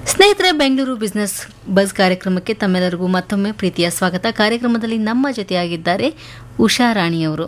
ಸ್ನೇಹಿತರೆ Bengaluru business bus ಕಾರ್ಯಕ್ರಮಕ್ಕೆ ತಮ್ಮೆಲ್ಲರಿಗೂ ಮತ್ತೊಮ್ಮೆ ಪ್ರೀತಿಯ ಸ್ವಾಗತ ಕಾರ್ಯಕ್ರಮದಲ್ಲಿ ನಮ್ಮ ಜೊತೆಯಾಗಿದ್ದಾರೆ ಉಷಾ ರಾಣಿಯವರು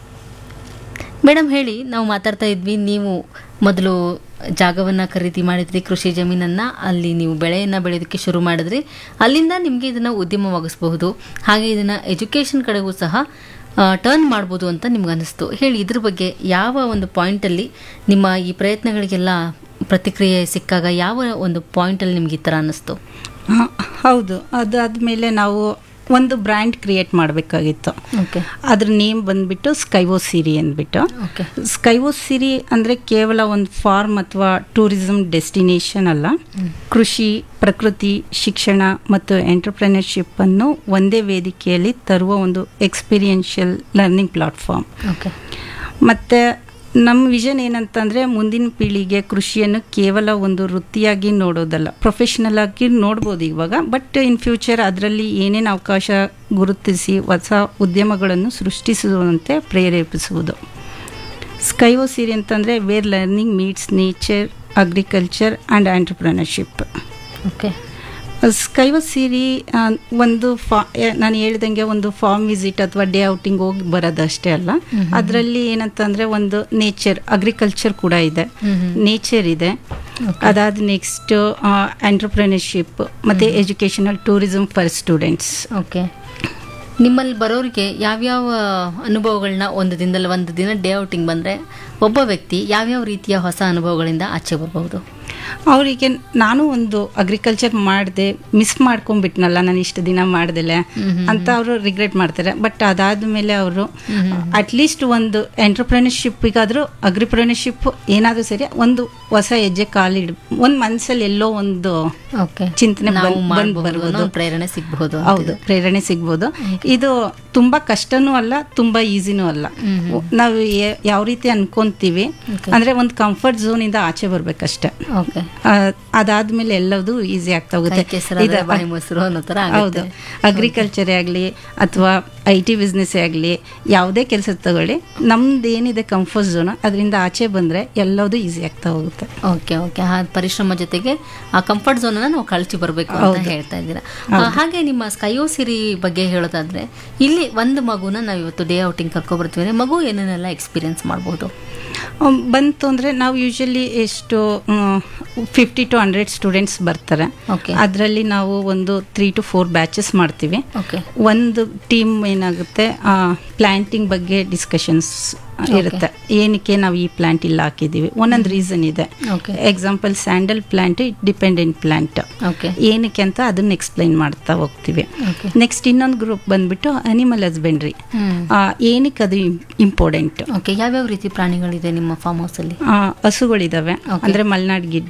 ಮೇಡಮ್ ಹೇಳಿ ನಾವು ಮಾತಾಡ್ತಾ ಇದ್ವಿ ನೀವು ಮೊದಲು ಜಾಗವನ್ನು ಖರೀದಿ ಮಾಡಿದ್ರಿ ಕೃಷಿ ಜಮೀನನ್ನು ಅಲ್ಲಿ ನೀವು ಬೆಳೆಯನ್ನು ಬೆಳೆಯೋದಕ್ಕೆ ಶುರು ಮಾಡಿದ್ರಿ ಅಲ್ಲಿಂದ ನಿಮಗೆ ಇದನ್ನು ಉದ್ಯಮವಾಗಿಸಬಹುದು ಹಾಗೆ ಇದನ್ನು ಎಜುಕೇಷನ್ ಕಡೆಗೂ ಸಹ ಟರ್ನ್ ಮಾಡ್ಬೋದು ಅಂತ ನಿಮ್ಗೆ ಅನಿಸ್ತು ಹೇಳಿ ಇದ್ರ ಬಗ್ಗೆ ಯಾವ ಒಂದು ಪಾಯಿಂಟಲ್ಲಿ ನಿಮ್ಮ ಈ ಪ್ರಯತ್ನಗಳಿಗೆಲ್ಲ ಪ್ರತಿಕ್ರಿಯೆ ಸಿಕ್ಕಾಗ ಯಾವ ಒಂದು ಪಾಯಿಂಟಲ್ಲಿ ನಿಮ್ಗೆ ಈ ಥರ ಅನ್ನಿಸ್ತು ಹ, ಹೌದು ಅದಾದಮೇಲೆ ನಾವು ಒಂದು ಬ್ರ್ಯಾಂಡ್ ಕ್ರಿಯೇಟ್ ಮಾಡಬೇಕಾಗಿತ್ತು ಓಕೆ ಅದ್ರ ನೇಮ್ ಬಂದ್ಬಿಟ್ಟು ಸ್ಕೈವೋ ಸಿರಿ ಅಂದ್ಬಿಟ್ಟು ಓಕೆ ಸ್ಕೈವೋ ಸಿರಿ ಅಂದರೆ ಕೇವಲ ಒಂದು ಫಾರ್ಮ್ ಅಥವಾ ಟೂರಿಸಂ ಡೆಸ್ಟಿನೇಷನ್ ಅಲ್ಲ ಕೃಷಿ ಪ್ರಕೃತಿ ಶಿಕ್ಷಣ ಮತ್ತು ಎಂಟರ್ಪ್ರೆನರ್ಶಿಪ್ ಅನ್ನು ಒಂದೇ ವೇದಿಕೆಯಲ್ಲಿ ತರುವ ಒಂದು ಎಕ್ಸ್ಪೀರಿಯನ್ಷಿಯಲ್ ಲರ್ನಿಂಗ್ ಪ್ಲಾಟ್ಫಾರ್ಮ್ ಓಕೆ ಮತ್ತು ನಮ್ಮ ವಿಷನ್ ಏನಂತಂದರೆ ಮುಂದಿನ ಪೀಳಿಗೆ ಕೃಷಿಯನ್ನು ಕೇವಲ ಒಂದು ವೃತ್ತಿಯಾಗಿ ನೋಡೋದಲ್ಲ ಪ್ರೊಫೆಷ್ನಲ್ ಆಗಿ ನೋಡ್ಬೋದು ಇವಾಗ ಬಟ್ ಇನ್ ಫ್ಯೂಚರ್ ಅದರಲ್ಲಿ ಏನೇನು ಅವಕಾಶ ಗುರುತಿಸಿ ಹೊಸ ಉದ್ಯಮಗಳನ್ನು ಸೃಷ್ಟಿಸುವಂತೆ ಪ್ರೇರೇಪಿಸುವುದು ಸ್ಕೈವೋ ಸಿರಿ ಅಂತಂದರೆ where learning meets nature agriculture and entrepreneurship okay Skyvo Siri ಆ, ಒಂದು ಫಾ ಎ- ನಾನು ಹೇಳ್ದಂಗೆ ಒಂದು ಫಾರ್ಮ್ ವಿಸಿಟ್ ಅಥವಾ ಡೇ ಔಟಿಂಗ್ ಹೋಗಿ ಬರೋದಷ್ಟೇ ಅಲ್ಲ ಅದರಲ್ಲಿ ಏನಂತಂದ್ರೆ ಒಂದು ನೇಚರ್ ಅಗ್ರಿಕಲ್ಚರ್ ಕೂಡ ಇದೆ ನೇಚರ್ ಇದೆ ಅದಾದ ನೆಕ್ಸ್ಟ್ ಎಂಟರ್ಪ್ರಿನರ್ಶಿಪ್ ಮತ್ತೆ educational tourism for students okay ನಿಮ್ಮಲ್ಲಿ ಬರೋರಿಗೆ ಯಾವ್ಯಾವ ಅನುಭವಗಳನ್ನ ಒಂದು ದಿನದಲ್ಲಿ ಒಂದು ದಿನ ಡೇ ಔಟಿಂಗ್ ಬಂದರೆ ಒಬ್ಬ ವ್ಯಕ್ತಿ ಯಾವ್ಯಾವ ರೀತಿಯ ಹೊಸ ಅನುಭವಗಳಿಂದ ಆಚೆ ಬರಬಹುದು ಅವರಿಗೆ ನಾನು ಒಂದು ಅಗ್ರಿಕಲ್ಚರ್ ಮಾಡಿದೆ ಮಿಸ್ ಮಾಡ್ಕೊಂಡ್ಬಿಟ್ನಲ್ಲ ನಾನು ಇಷ್ಟು ದಿನ ಮಾಡ್ದಲೆ ಅಂತ ಅವರು ರಿಗ್ರೆಟ್ ಮಾಡ್ತಾರೆ ಬಟ್ ಅದಾದ್ಮೇಲೆ ಅವರು ಅಟ್ಲೀಸ್ಟ್ ಒಂದು ಎಂಟರ್ಪ್ರಿನರ್ಶಿಪ್ಗಾದ್ರೂ ಅಗ್ರಿಪ್ರಿನರ್ಶಿಪ್ ಏನಾದರೂ ಸರಿ ಒಂದು ಹೊಸ ಹೆಜ್ಜೆ ಕಾಲಿಡ್ ಒಂದು ಮನಸ್ಸಲ್ಲಿ ಎಲ್ಲೋ ಒಂದು ಓಕೆ ಚಿಂತನೆ ನಾವು ಬಂದ್- ಬಂದ್ ಮಾಡಬಹುದು ಬರ್ಬೋದು. ಒಂದು ಪ್ರೇರಣೆ ಸಿಗಬಹುದು ಹೌದು ಪ್ರೇರಣೆ ಸಿಗ್ಬೋದು ಇದು ತುಂಬಾ ಕಷ್ಟನೂ ಅಲ್ಲ ತುಂಬಾ ಈಸಿನೂ ಅಲ್ಲ ನಾವು ಯಾ- ಯಾವ ರೀತಿ ಅನ್ಕೊಂತೀವಿ ಅಂದ್ರೆ ಒಂದು ಕಂಫರ್ಟ್ ಝೋನ್ ಇಂದ ಆಚೆ ಬರ್ಬೇಕಷ್ಟೆ ಓಕೆ ಆ, ಅದಾದ್ಮೇಲೆ ಎಲ್ಲದೂ ಈಸಿ ಆಗ್ತಾ ಹೋಗುತ್ತೆ ಕೆಸರಾದ್ರೆ ಇದು- ಬಾಯಿ ಮೊಸರು ಅನ್ನೋ ಥರ ಹೌದು ಆಗುತ್ತೆ ಅಗ್ರಿಕಲ್ಚರೇ ಆಗಲಿ ಅಥವಾ ಐ ಟಿ ಬಿಸ್ನೆಸ್ಸೇ ಆಗಲಿ ಯಾವುದೇ ಕೆಲಸ ತಗೊಳ್ಳಿ ನಮ್ದು ಏನಿದೆ ಕಂಫರ್ಟ್ ಝೋನ್ ಅದರಿಂದ ಆಚೆ ಬಂದರೆ ಎಲ್ಲದೂ ಈಸಿ ಆಗ್ತಾ ಹೋಗುತ್ತೆ ಓಕೆ ಓಕೆ ಆ ಪರಿಶ್ರಮ ಜೊತೆಗೆ ಆ ಕಂಫರ್ಟ್ ಝೋನ್ ನಾವು ಕಳಚಿ ಬರಬೇಕು ಅಂತ ಹೇಳ್ತಾ ಇದ್ದೀರಾ ಆ, ಹಾಗೆ ನಿಮ್ಮ ಸ್ಕೈಯೋ ಸಿರಿ ಬಗ್ಗೆ ಹೇಳೋದಾದ್ರೆ ಇಲ್ಲಿ ಒಂದು ಮಗುನ ನಾವು ಇವತ್ತು ಡೇ ಔಟಿಂಗ್ ಕರ್ಕೊ ಬರ್ತೀವಿ ಅಂದ್ರೆ ಮಗು ಏನೇನೆಲ್ಲ ಎಕ್ಸ್ಪೀರಿಯನ್ಸ್ ಮಾಡಬಹುದು ಅಮ್, ಬಂತು ಅಂದರೆ ನಾವು ಯೂಶಲಿ ಎಷ್ಟು ಫಿಫ್ಟಿ ಟು ಹಂಡ್ರೆಡ್ ಸ್ಟೂಡೆಂಟ್ಸ್ ಬರ್ತಾರೆ ಓಕೆ ಅದರಲ್ಲಿ ನಾವು ಒಂದು ತ್ರೀ ಟು ಫೋರ್ ಬ್ಯಾಚಸ್ ಮಾಡ್ತೀವಿ ಓಕೆ ಒಂದು ಟೀಮ್ ಏನಾಗುತ್ತೆ ಪ್ಲಾಂಟಿಂಗ್ ಬಗ್ಗೆ ಡಿಸ್ಕಷನ್ಸ್ ಇರುತ್ತೆ ಏನಕ್ಕೆ ನಾವು ಈ ಪ್ಲಾಂಟ್ ಇಲ್ಲ ಹಾಕಿದ್ದೀವಿ ಒಂದೊಂದು ರೀಸನ್ ಇದೆ okay example sandal plant dependent plant okay ಏನಕ್ಕೆ ಅಂತ ಅದನ್ನ ಎಕ್ಸ್ಪ್ಲೈನ್ ಮಾಡ್ತಾ ಹೋಗ್ತೀವಿ ಓಕೆ ನೆಕ್ಸ್ಟ್ ಇನ್ನೊಂದು ಗ್ರೂಪ್ ಬಂದ್ಬಿಟ್ಟು ಅನಿಮಲ್ ಹಸ್ಬೆಂಡ್ರಿ ಹ್ಮ್ ಏನಕ್ಕೆ ಅದು ಇಂಪಾರ್ಟೆಂಟ್ ಓಕೆ ಯಾವ್ಯಾವ ರೀತಿ ಪ್ರಾಣಿಗಳಿದೆ ನಿಮ್ಮ ಫಾರ್ಮ್ ಹೌಸ್ ಅಲ್ಲಿ ಆ, ಹಸುಗಳಿದಾವೆ ಅಂದ್ರೆ ಮಲ್ನಾಡ್ ಗಿಡ್ಡ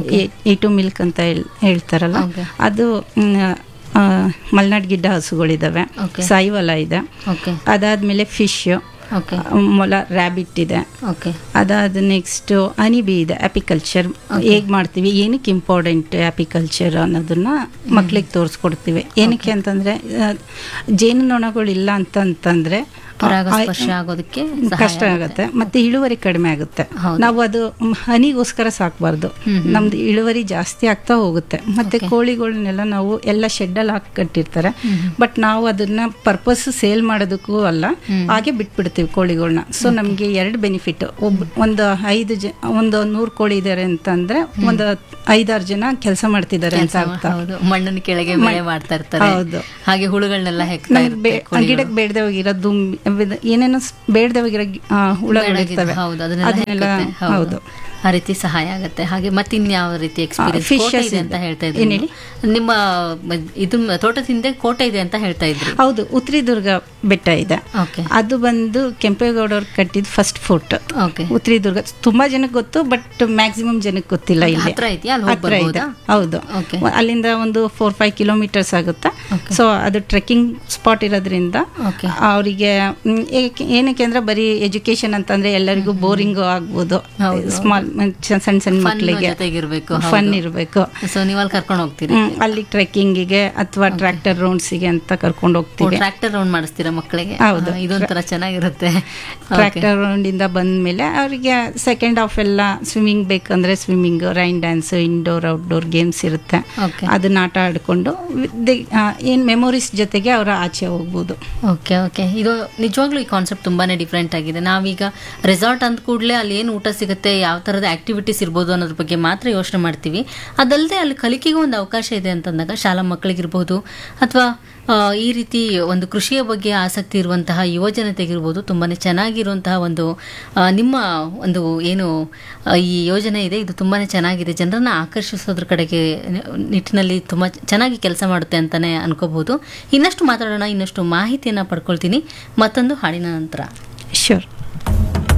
ಏಟು ಮಿಲ್ಕ್ ಅಂತ ಹೇಳ್- ಹೇಳ್ತಾರಲ್ಲ Okay. ಅದು ಮ್, ಆ, ಮಲ್ನಾಡ್ ಗಿಡ್ಡ ಹಸುಗಳಿದಾವೆ Okay. ಸಾಯಿವಲ ಇದೆ ಓಕೆ ಅದಾದ್ಮೇಲೆ ಫಿಶ್ ಓಕೆ ಮೊಲ ರ್ಯಾಬಿಟ್ ಇದೆ ಓಕೆ ಅದಾದ ನೆಕ್ಸ್ಟ್ ಅನಿಬಿ ಇದೆ ಅಪಿಕಲ್ಚರ್ ಹೇಗ್ ಮಾಡ್ತೀವಿ ಏನಕ್ಕೆ ಇಂಪಾರ್ಟೆಂಟ್ ಅಪಿಕಲ್ಚರ್ ಅನ್ನೋದನ್ನ ಮಕ್ಳಿಗೆ ತೋರಿಸ್ಕೊಡ್ತೀವಿ ಏನಕ್ಕೆ ಅಂತಂದ್ರೆ ಆ, ಜೇನುನೊಣಗಳು ಇಲ್ಲ ಅಂತಂತಂದ್ರೆ ಪರಾಗಸ್ಪರ್ಶ ಆಗೋದಕ್ಕೆ ಸಹಾಯ ಕಷ್ಟ ಆಗುತ್ತೆ ಮತ್ತೆ ಇಳುವರಿ ಕಡಿಮೆ ಆಗುತ್ತೆ ಹೌದು. ನಾವು ಅದು ಮ್, ಹನಿಗೋಸ್ಕರ ಸಾಕಬಾರ್ದು ನಮ್ದು ಇಳುವರಿ ಜಾಸ್ತಿ ಆಗ್ತಾ ಹೋಗುತ್ತೆ ಮತ್ತೆ ಕೋಳಿಗಳನ್ನೆಲ್ಲ ನಾವು ಎಲ್ಲ ಶೆಡ್ಡಲ್ಲಿ ಹಾಕಿ ಕಟ್ಟಿರ್ತಾರೆ ಬಟ್ ನಾವು ಅದನ್ನ ಪರ್ಪಸ್ ಸೇಲ್ ಮಾಡೋದಕ್ಕೂ ಅಲ್ಲ ಹಾಗೆ ಬಿಟ್ಬಿಡ್ತೀವಿ ಕೋಳಿಗಳನ್ನ ಸೊ ನಮಗೆ ಎರಡು ಬೆನಿಫಿಟ್ ಒಬ್ಬ ಒಂದು ಐದು ಜ ಒಂದು ನೂರು ಕೋಳಿ ಇದ್ದಾರೆ ಅಂತಂದ್ರೆ ಒಂದು ಐದಾರು ಜನ ಕೆಲಸ ಮಾಡ್ತಿದ್ದಾರೆ ಅಂತ ಅರ್ಥ ಹೌದು ಮಣ್ಣಿನ ಕೆಳಗೆ ಬೆಳೆ ಮಾಡ್ತಾ ಇರ್ತಾರೆ ಹೌದು. ಹಾಗೆ ಹುಳುಗಳನ್ನೆಲ್ಲ ಹೆಕ್ತಾ ನಮ್ಗೆ ಇರುತ್ತೆ ಬೇ- ಗಿಡಕ್ಕೆ ಬೇಡದೆ ಹೋಗಿರೋ ದುಂಬಿ ಅವಿದ- ಏನೇನೋ ಸ್- ಬೇಡದೆ ಹೋಗಿರೋ ಗಿ- ಆ, ಹುಳಗಳಿರ್ತವೆ ಹೌದು ಅದನ್ನೆಲ್ಲ ಅದನ್ನೆಲ್ಲ ಹೆಕ್ಕುತ್ತೆ. ಹೌದು ಆ ರೀತಿ ಸಹಾಯ ಆಗುತ್ತೆ ಹಾಗೆ ಮತ್ತಿನ್ಯಾವ ರೀತಿ ಎಕ್ಸ್ಪೀರಿಯನ್ಸ್ fishes ಕೋಟೆ ಇದೆ ಇದೆ. ಅಂತ ಹೇಳ್ತಾ ಏನ್ ಇದ್ರಿ ಹೇಳಿ? ನಿಮ್ಮ ಮ- ಇದು ತೋಟದ ಹಿಂದೆ ಕೋಟೆ ಇದೆ ಅಂತ ಹೇಳ್ತಾ ಇದ್ರಿ ಹೌದು ಉತ್ರಿದುರ್ಗ ಬೆಟ್ಟ ಇದೆ ಓಕೆ ಅದು ಬಂದು ಕೆಂಪೇಗೌಡವ್ರು ಕಟ್ಟಿದ ಫಸ್ಟ್ ಫೋರ್ಟ್ ಓಕೆ ಉತ್ರಿದುರ್ಗ ತುಂಬಾ ಜನಕ್ಕೆ ಗೊತ್ತು ಬಟ್ ಮ್ಯಾಕ್ಸಿಮಮ್ ಜನಕ್ಕೆ ಗೊತ್ತಿಲ್ಲ ಇಲ್ಲಿ ಹತ್ರ ಇದೆಯಾ ಅಲ್ಲಿ ಹೋಗಿ ಹತ್ರ ಇದೆ ಬರ್ಬೋದಾ ಹೌದು ಓಕೆ ಅಲ್ಲಿಂದ ಒಂದು ಫೋರ್ ಫೈವ್ ಕಿಲೋಮೀಟರ್ಸ್ ಆಗುತ್ತೆ Okay. ಸೊ ಅದು ಟ್ರೆಕ್ಕಿಂಗ್ ಸ್ಪಾಟ್ ಇರೋದ್ರಿಂದ ಓಕೆ ಅವರಿಗೆ ಏನಕ್ಕೆ ಅಂದ್ರೆ ಬರೀ ಎಜುಕೇಶನ್ ಅಂತಂದ್ರೆ ಎಲ್ಲರಿಗೂ ಬೋರಿಂಗ್ ಆಗ್ಬೋದು ಹೌದು. ಸ್ಮಾಲ್ ಸಣ್ಣ ಸಣ್ಣ ಫನ್ ಮಕ್ಕಳಿಗೆ ಜೊತೆಗಿರ್ಬೇಕು ಫನ್ ಇರಬೇಕು ಸೊ ನೀವು ಅಲ್ಲಿ ಕರ್ಕೊಂಡು ಹೋಗ್ತೀರಿ ಅಲ್ಲಿ ಟ್ರೆಕ್ಕಿಂಗಿಗೆ ಅಥವಾ ಟ್ರ್ಯಾಕ್ಟರ್ ರೌಂಡ್ಸಿಗೆ ಅಂತ ಕರ್ಕೊಂಡು ಹೋಗ್ತೀವಿ ಟ್ರ್ಯಾಕ್ಟರ್ ರೌಂಡ್ ಮಾಡಿಸ್ತೀರಾ ಮಕ್ಕಳಿಗೆ ಹೌದು. ಆ, ಇದೊಂಥರ ಚೆನ್ನಾಗಿರುತ್ತೆ ಟ್ರ್ಯಾಕ್ಟರ್ ರೌಂಡಿಂದ ಬಂದಮೇಲೆ ಅವರಿಗೆ ಸೆಕೆಂಡ್ ಹಾಫ್ ಎಲ್ಲ ಸ್ವಿಮ್ಮಿಂಗ್ ಬೇಕಂದ್ರೆ swimming rain dance indoor outdoor games ಇರುತ್ತೆ ಓಕೆ ಅದನ್ನ ಆಟ ಆಡಿಕೊಂಡು ಏನು ಮೆಮೊರೀಸ್ ಜೊತೆಗೆ ಅವರ ಆಚೆ ಹೋಗ್ಬೋದು ಓಕೆ ಓಕೆ ಇದು ನಿಜವಾಗ್ಲೂ ಈ ಕಾನ್ಸೆಪ್ಟ್ ತುಂಬಾನೇ ಡಿಫ್ರೆಂಟ್ ಆಗಿದೆ ನಾವೀಗ ರೆಸಾರ್ಟ್ ಅಂದ ಕೂಡಲೇ ಅಲ್ಲಿ ಏನು ಊಟ ಸಿಗುತ್ತೆ ಯಾವ ಥರದ ಆಕ್ಟಿವಿಟೀಸ್ ಇರ್ಬೋದು ಅನ್ನೋದ್ರ ಬಗ್ಗೆ ಮಾತ್ರ ಯೋಚನೆ ಮಾಡ್ತೀವಿ ಅದಲ್ಲದೆ ಅಲ್ಲಿ ಕಲಿಕೆಗೂ ಒಂದು ಅವಕಾಶ ಇದೆ ಅಂತಂದಾಗ ಶಾಲಾ ಮಕ್ಕಳಿಗಿರ್ಬೋದು ಅಥವಾ ಈ ರೀತಿ ಒಂದು ಕೃಷಿಯ ಬಗ್ಗೆ ಆಸಕ್ತಿ ಇರುವಂತಹ ಯುವಜನತೆಗಿರ್ಬೋದು ತುಂಬಾ ಚೆನ್ನಾಗಿರುವಂತಹ ಒಂದು ಆ, ನಿಮ್ಮ ಒಂದು ಏನು ಆ, ಈ ಯೋಜನೆ ಇದೆ ಇದು ತುಂಬಾ ಚೆನ್ನಾಗಿದೆ ಜನರನ್ನ ಆಕರ್ಷಿಸೋದ್ರ ಕಡೆಗೆ ನಿಟ್ಟಿನಲ್ಲಿ ತುಂಬ ಚೆನ್ನಾಗಿ ಕೆಲಸ ಮಾಡುತ್ತೆ ಅಂತಲೇ ಅನ್ಕೋಬಹುದು ಇನ್ನಷ್ಟು ಮಾತಾಡೋಣ ಇನ್ನಷ್ಟು ಮಾಹಿತಿಯನ್ನು ಪಡ್ಕೊಳ್ತೀನಿ ಮತ್ತೊಂದು ಹಾಡಿನ ನಂತರ ಶೋರ್